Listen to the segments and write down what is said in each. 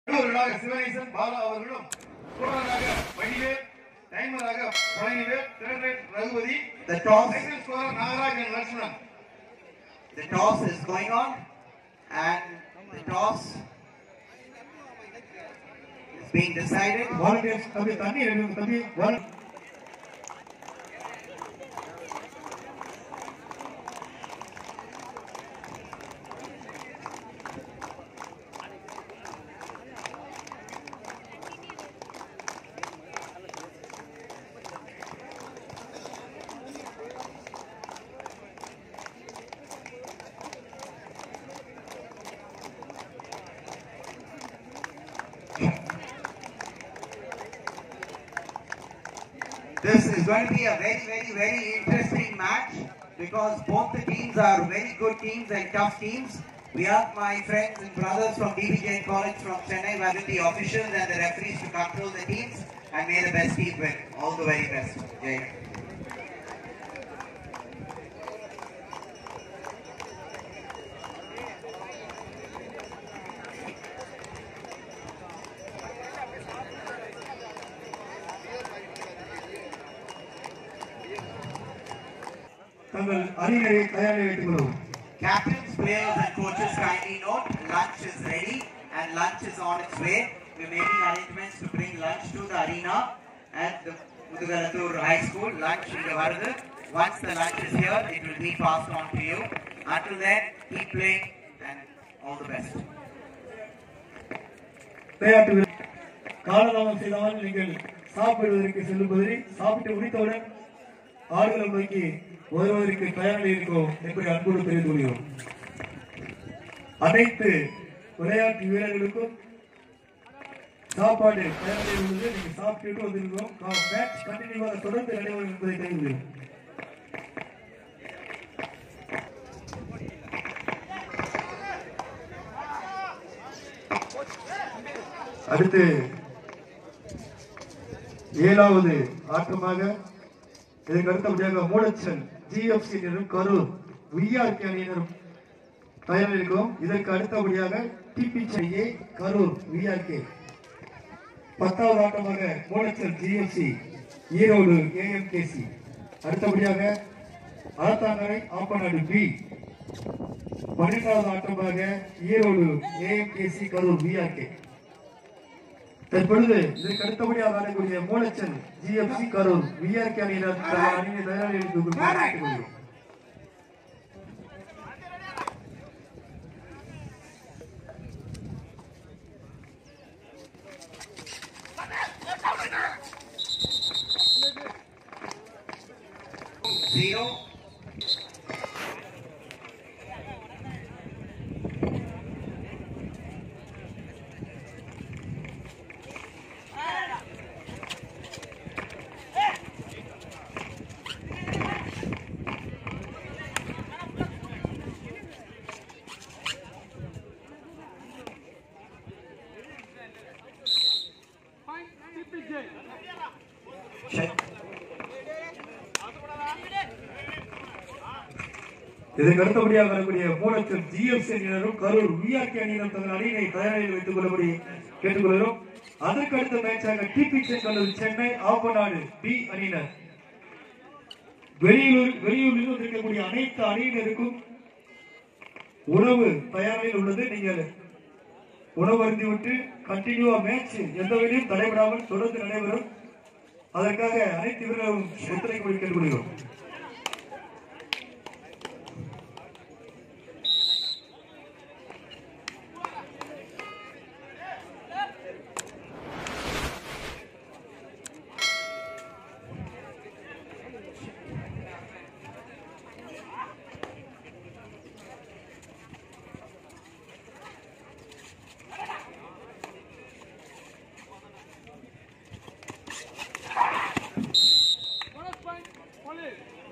நடுவர்களாக சிவனேசன் பாலா அவர்களும் கூடவராக வடிவேல் டைமராக Palanivel Thiravel Raghupathi The toss, cycle scorer Nagarajan Lakshmanan the toss is going on, and the toss is being decided. Volunteers தம்பி தண்ணி எடுங்க தம்பி வால- This is going to be a very, very, very interesting match because both the teams are very good teams and tough teams. We have my friends and brothers from DBJ College from Chennai who have been the officials and the referees to control the teams and may the best team win. All the very best. Jai Hind. தங்கள் அறிஞரை தயாரில் வைத்துக் கொள்ளவும் Captains, players and coaches kindly note lunch is ready and lunch is on its way. We're making arrangements to bring lunch to the arena at the Mudugalatur High School. Lunch இங்க வருது. Once the lunch is here, it will be passed on to you. Until then, keep playing and all the best. விளையாட்டு வீரர் காலதாமம் செய்தால் நீங்கள் சாப்பிடுவதற்கு செல்லும்போது சாப்பிட்டு முடித்தவுடன் ஆடுகளம் நோக்கி வருவதற்கு தயாரில் இருக்கிறோம் என்பதை அன்போடு தெரிந்து கொள்கிறோம் அனைத்து விளையாட்டு வீரர்களுக்கும் சாப்பாடு தயாரில் உள்ளது நீங்க சாப்பிட்டு வந்திருக்கிறோம் மேட்ச் கண்டினியூவாக தொடர்ந்து நடைபெறும் என்பதை தெரிந்து கொள்கிறோம் அடுத்து ஏழாவது ஆட்டமாக இதற்கு அடுத்தபடியாக மூலச்சல் ஜிஎஃப்சி அணியினரும் கரூர் விஆர்கே அணியினரும் தயாரில் இருக்கிறோம் இதற்கு அடுத்தபடியாக டிபிஏ கரூர் விஆர்கே பத்தாவது ஆட்டமாக மூலச்சல் ஜிஎஃப்சி ஈரோடு ஏஎம்கேசி அடுத்தபடியாக ஆத்தாங்கரை ஆப்பநாடு பி பன்னிரெண்டாவது ஆட்டமாக ஈரோடு ஏஎம்கேசி கரூர் விஆர்கே தற்பொழுது இதற்கு அடுத்தபடியாக ஆடக்கூடிய மூலச்சல் ஜிஎஃப்சி கரூர் விஆர்கே அணியினர் தங்கள் அணியை தயாரில் கொள்கிறோம் Zero. Check. இதற்கு அடுத்தபடியாக வரக்கூடிய மூலச்சல் ஜிஎஃப்சி அணியினரும் கரூர் விஆர்கே அணியினர் தங்கள் அணியினை தயாரில் வைத்துக் கொள்ளும்படி கேட்டுக்கொள்கிறோம் அதற்கு அடுத்த மேட்சாக டிபி கல்லூரி சென்னை ஆப்பநாடு பி அணியினர் வெளியூர் வெளியூரில் இருக்கக்கூடிய அனைத்து அணியினருக்கும் உணவு தயாரில் உள்ளது நீங்கள் உணவு அருந்திவிட்டு கண்டினியூவா மேட்ச் எந்த வழியும் தடைபடாமல் தொடர்ந்து நடைபெறும் அதற்காக அனைத்து வீரர்களும் ஒத்துழைப்பு கேட்டுக்கொள்கிறோம் Bonus point, police.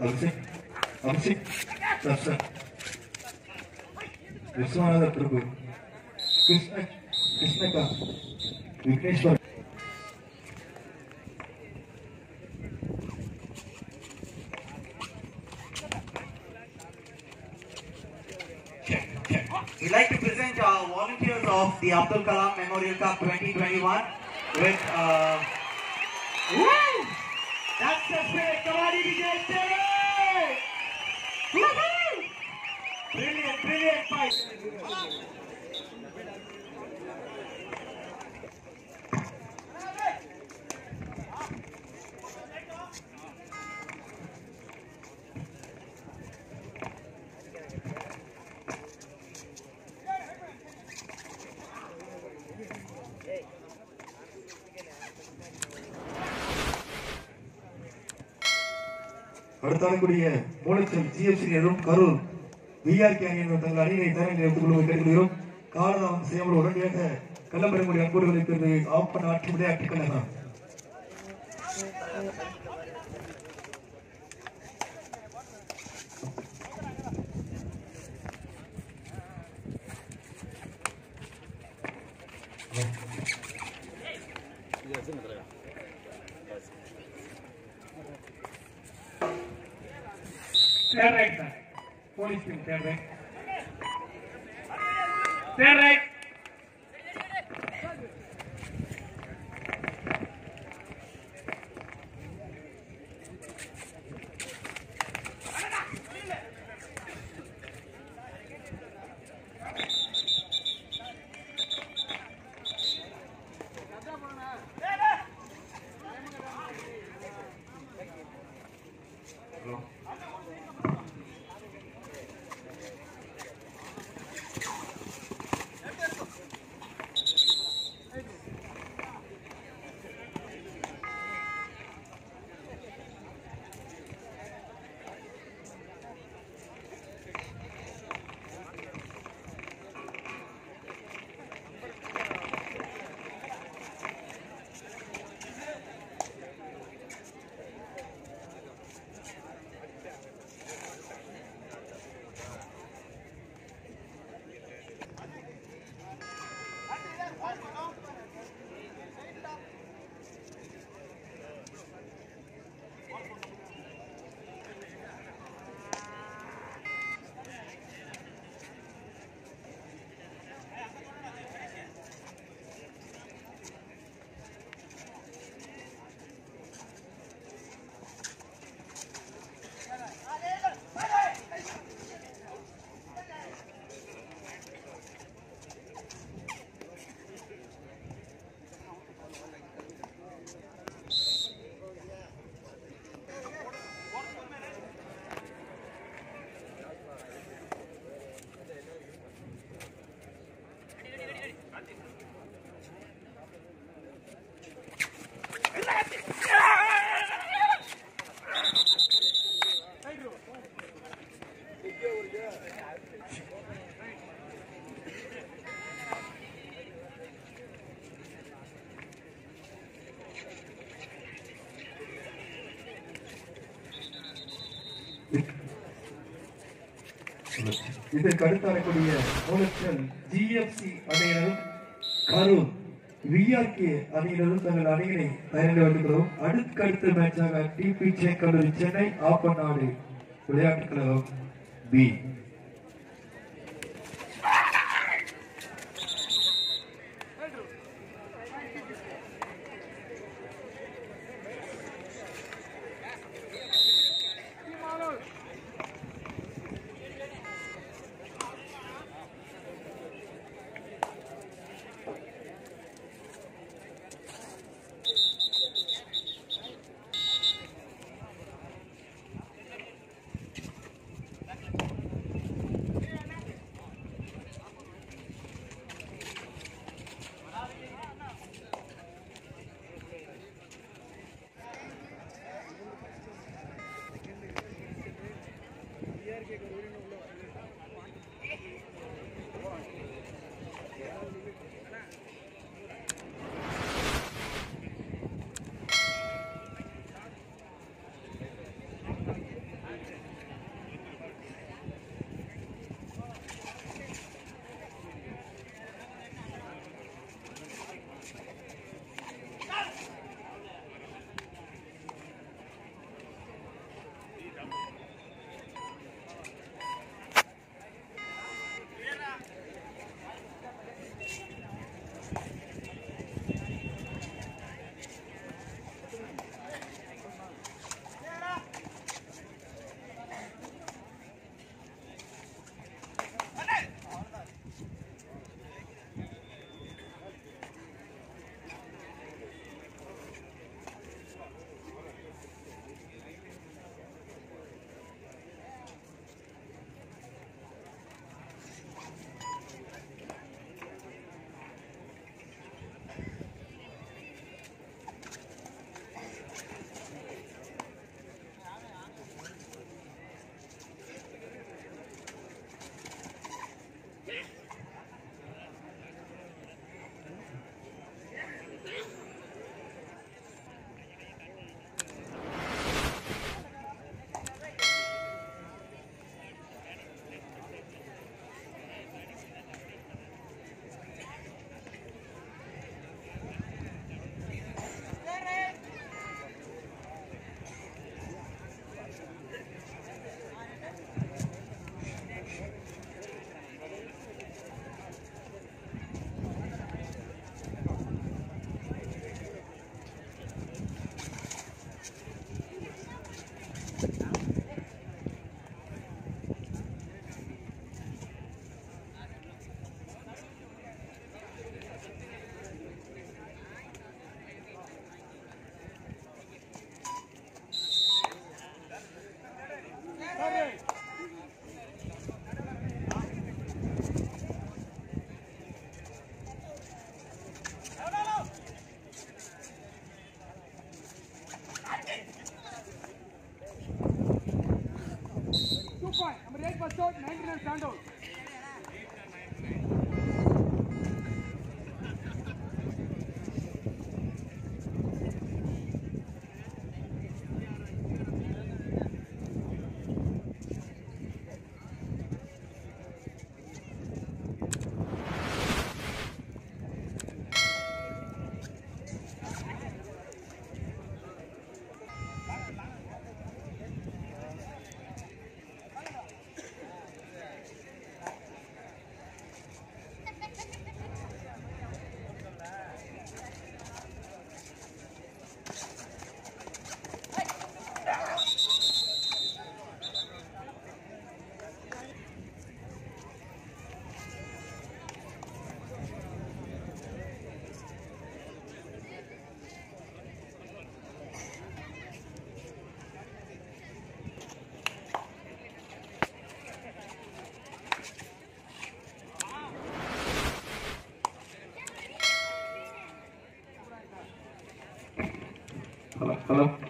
Abhishek Abhishek Darshan Viswanatha Prabhu Krishna கிருஷ்ணகா Vigneshwar We'd like to present our volunteers of the Abdul Kalam Memorial Cup 2021 with uh, Woo! That's the spirit. Kabaddi Vijay Tere! Woohoo! Brilliant, brilliant fight. அடுத்தாடக்கூடிய மூலச்சல் ஜிஎஃப்சி நிறுவனம் கரூர் விஆர்கே அணியினர் தங்கள் அணியினை தயாரில் எடுத்துக் கொள்வதை கேட்டுக்கொள்கிறோம் காலதாமம் செய்யாமல் உடனடியாக கள்ளம்பெறக்கூடிய அன்புகளுக்கு ஆப்பன் ஆட்சி விளையாட்டுக் கழகம் Third right, sir. Police team, third right. Third right. இதற்கு அடுத்து வரக்கூடிய மூலச்சல் ஜிஎஃப்சி அணியினரும் கரூர் விஆர்கே அணியினரும் தங்கள் அணியினை தயாரித்து வருகிறோம் அடுத்தடுத்த மேட்சாக டிபி கல்லூரி சென்னை ஆப்பநாடு விளையாட்டுக் கழகம் B first out, 99 stand out. Hello, hello.